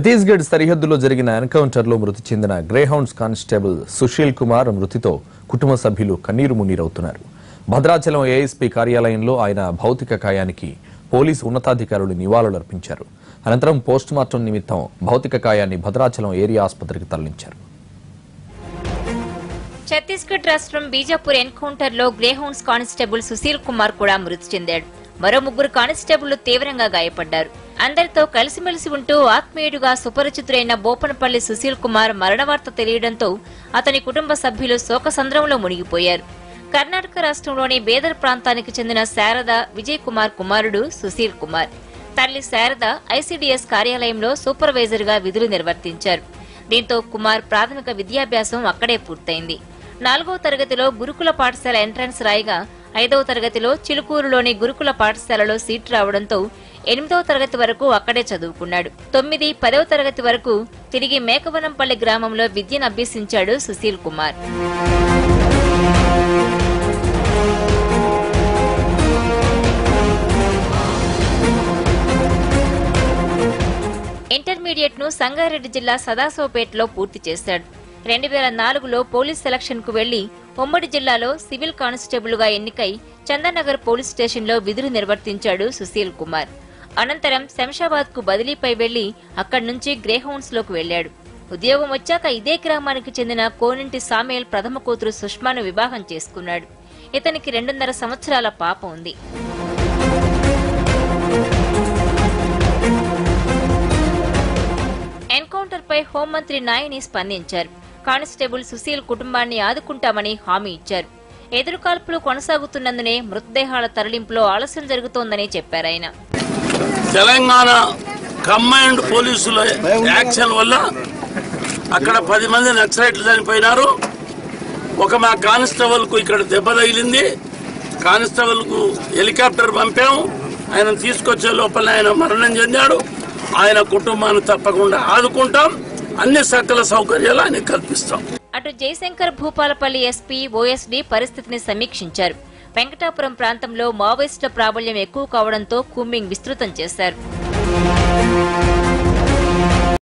ఛత్తీస్గఢ్ సరిహద్దులో జరిగిన ఎన్కౌంటర్లో మృతి చెందిన గ్రేహౌండ్స్ కానిస్టేబుల్ సుశీల్ కుమార్ మృతితో కుటుంబ సభ్యులు కన్నీరు మున్నీరవుతున్నారు భద్రాచలం ఏఎస్పీ కార్యాలయంలో ఆయన భౌతిక కాయానికి పోలీసు ఉన్నతాధికారులు నివాళులర్పించారు అనంతరం పోస్టుమార్టం నిమిత్తం భౌతిక కాయాన్ని భద్రాచలం ఏరియా ఆసుపత్రికి తరలించారు ఛత్తీస్గఢ్ రాష్ట్రం బీజాపూర్ ఎన్కౌంటర్ లో గ్రేహౌండ్స్ కానిస్టేబుల్ సుశీల్ కుమార్ కూడా మృతి చెందాడు మరో ముగ్గురు కానిస్టేబుళ్లు తీవ్రంగా గాయపడ్డారు అందరితో కలిసిమెలిసి ఉంటూ ఆత్మీయుడుగా సుపరిచితుడైన బోపనపల్లి సుశీల్ కుమార్ మరణ వార్త తెలియడంతో అతని కుటుంబ సభ్యులు శోకసంద్రంలో మునిగిపోయారు కర్ణాటక రాష్ట్రంలోని బేదర్ ప్రాంతానికి చెందిన శారద విజయ్ కుమార్ కుమారుడు సుశీల్ కుమార్ తల్లి శారద ఐసీడీఎస్ కార్యాలయంలో సూపర్వైజర్ గా విధులు నిర్వర్తించారు దీంతో కుమార్ ప్రాథమిక విద్యాభ్యాసం అక్కడే పూర్తయింది నాలుగవ తరగతిలో గురుకుల పాఠశాల ఎంట్రన్స్ రాయిగా ఐదవ తరగతిలో చిలుకూరులోని గురుకుల పాఠశాలలో సీట్ రావడంతో ఎనిమిదవ తరగతి వరకు అక్కడే చదువుకున్నాడు తొమ్మిది పదవ తరగతి వరకు తిరిగి మేకవనంపల్లి గ్రామంలో విద్యను అభ్యసించాడు సుశీల్ కుమార్ ఇంటర్మీడియట్ ను సంగారెడ్డి జిల్లా సదాశివపేటలో పూర్తి చేశాడు రెండు వేల నాలుగులో పోలీస్ సెలక్షన్ కు వెళ్లి ఉమ్మడి జిల్లాలో సివిల్ కానిస్టేబుల్ గా ఎన్నికై చందనగర్ పోలీస్ స్టేషన్ లో విధులు నిర్వర్తించాడు సుశీల్ కుమార్ అనంతరం శంషాబాద్ కు బదిలీపై వెళ్లి అక్కడి నుంచి గ్రేహౌండ్స్ లోకి వెళ్లాడు ఉద్యోగం వచ్చాక ఇదే గ్రామానికి చెందిన కోనింటి సామేల్ ప్రథమ కూతురు సుష్మాను వివాహం చేసుకున్నాడు ఇతనికి రెండున్నర సంవత్సరాల పాప ఉంది ఎన్కౌంటర్ పై హోంమంత్రి నాయని స్పందించారు కానిస్టేబుల్ సుశీల్ కుటుంబాన్ని ఆదుకుంటామని హామీ ఇచ్చారు ఎదురుకాల్పులు కొనసాగుతున్నందునే మృతదేహాల తరలింపులో ఆలస్యం జరుగుతోందని చెప్పారాయన తెలంగాణ కంబైన్డ్ పోలీసుల యాక్షన్ వల్ల అక్కడ పది మంది నక్సలైట్లు చనిపోయినారు ఒక మా కానిస్టేబుల్ కు ఇక్కడ దెబ్బ తగిలింది కానిస్టేబుల్ కు హెలికాప్టర్ పంపాము ఆయన తీసుకొచ్చే లోపల ఆయన మరణం చెందాడు ఆయన కుటుంబాన్ని తప్పకుండా ఆదుకుంటాం అన్ని సకల సౌకర్యాలు ఆయన కల్పిస్తాం అటు జయశంకర్ భూపాలపల్లి ఎస్పీ ఓఎస్డీ పరిస్థితిని సమీక్షించారు వెంకటాపురం ప్రాంతంలో మావోయిస్టుల ప్రాబల్యం ఎక్కువ కావడంతో కూంబింగ్ విస్తృతం చేశారు